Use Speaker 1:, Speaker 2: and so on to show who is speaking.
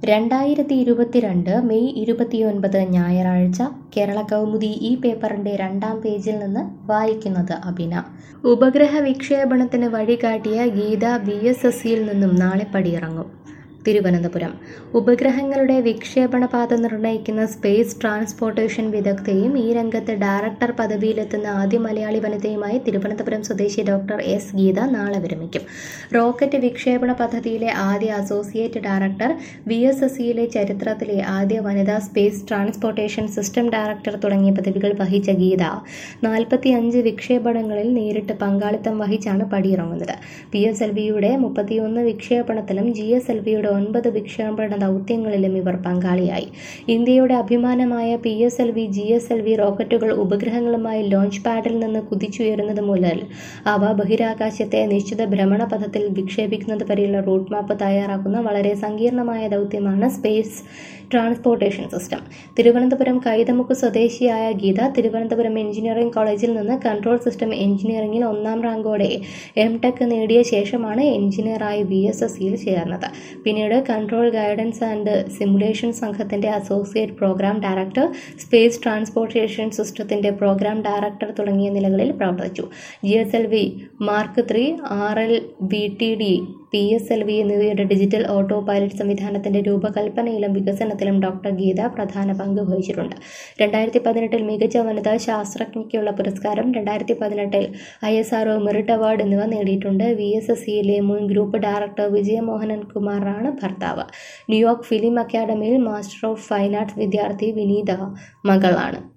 Speaker 1: രണ്ടായിരത്തി ഇരുപത്തിരണ്ട് മെയ് ഇരുപത്തിയൊൻപത് ഞായറാഴ്ച കേരള കൗമുദി ഈ പേപ്പറിന്റെ രണ്ടാം പേജിൽ നിന്ന് വായിക്കുന്നത് അഭിന ഉപഗ്രഹ വിക്ഷേപണത്തിന് വഴികാട്ടിയ ഗീത ബി എസ് എസ് സിയിൽ നിന്നും നാളെ പടിയിറങ്ങും തിരുവനന്തപുരം ഉപഗ്രഹങ്ങളുടെ വിക്ഷേപണ പാത നിർണ്ണയിക്കുന്ന സ്പേസ് ട്രാൻസ്പോർട്ടേഷൻ വിദഗ്ധയും ഈ രംഗത്ത് ഡയറക്ടർ പദവിയിലെത്തുന്ന ആദ്യ മലയാളി വനിതയുമായി തിരുവനന്തപുരം സ്വദേശി ഡോക്ടർ എസ് ഗീത നാളെ വിരമിക്കും റോക്കറ്റ് വിക്ഷേപണ പദ്ധതിയിലെ ആദ്യ associate director V S S സിയിലെ ചരിത്രത്തിലെ ആദ്യ വനിതാ സ്പേസ് ട്രാൻസ്പോർട്ടേഷൻ സിസ്റ്റം ഡയറക്ടർ തുടങ്ങിയ പദവികൾ വഹിച്ച ഗീത നാൽപ്പത്തി അഞ്ച് വിക്ഷേപണങ്ങളിൽ നേരിട്ട് പങ്കാളിത്തം വഹിച്ചാണ് പടിയിറങ്ങുന്നത് പി എസ് എൽ വിയുടെ മുപ്പത്തിയൊന്ന് വിക്ഷേപണത്തിലും ജി എസ് എൽ വിയുടെ ഒൻപത് വിക്ഷേപണ ദൗത്യങ്ങളിലും ഇവർ പങ്കാളിയായി ഇന്ത്യയുടെ അഭിമാനമായ P S L V G S L V റോക്കറ്റുകൾ ഉപഗ്രഹങ്ങളുമായി ലോഞ്ച് പാഡിൽ നിന്ന് കുതിച്ചുയരുന്നത് മുതൽ അവ ബഹിരാകാശത്തെ നിശ്ചിത ഭ്രമണപഥത്തിൽ വിക്ഷേപിക്കുന്നത് വരെയുള്ള റൂട്ട് മാപ്പ് തയ്യാറാക്കുന്ന വളരെ സങ്കീർണമായ ദൗത്യമാണ് space transportation system Thiruvananthapuram Kaithamukku സ്വദേശിയായ ഗീത തിരുവനന്തപുരം എഞ്ചിനീയറിംഗ് കോളേജിൽ നിന്ന് കൺട്രോൾ സിസ്റ്റം എഞ്ചിനീയറിംഗിൽ ഒന്നാം റാങ്കോടെ എം ടെക് നേടിയ ശേഷമാണ് എഞ്ചിനീയറായി വി എസ് എസ് സിയിൽ ചേർന്നത് പിന്നീട് കൺട്രോൾ ഗൈഡൻസ് ആൻഡ് സിമുലേഷൻ സംഘത്തിന്റെ associate programme director space transportation സിസ്റ്റത്തിന്റെ പ്രോഗ്രാം ഡയറക്ടർ തുടങ്ങിയ നിലകളിൽ പ്രവർത്തിച്ചു G S L V mark three R L B T D P S L V എന്നിവയുടെ ഡിജിറ്റൽ ഓട്ടോ പൈലറ്റ് സംവിധാനത്തിന്റെ രൂപകൽപ്പനയിലും വികസനത്തിലും ഡോക്ടർ ഗീത പ്രധാന പങ്ക് വഹിച്ചിട്ടുണ്ട് രണ്ടായിരത്തി പതിനെട്ടിൽ മികച്ച വനിതാ ശാസ്ത്രജ്ഞയ്ക്കുള്ള പുരസ്കാരം രണ്ടായിരത്തി പതിനെട്ടിൽ I S R merit award എന്നിവ നേടിയിട്ടുണ്ട് വി എസ് എസ് സിയിലെ മുൻ ഗ്രൂപ്പ് ഡയറക്ടർ വിജയമോഹനൻ കുമാറാണ് ഭർത്താവ് ന്യൂയോർക്ക് ഫിലിം അക്കാദമിയിൽ മാസ്റ്റർ ഓഫ് ഫൈൻ ആർട്സ് വിദ്യാർത്ഥി വിനീത മകളാണ്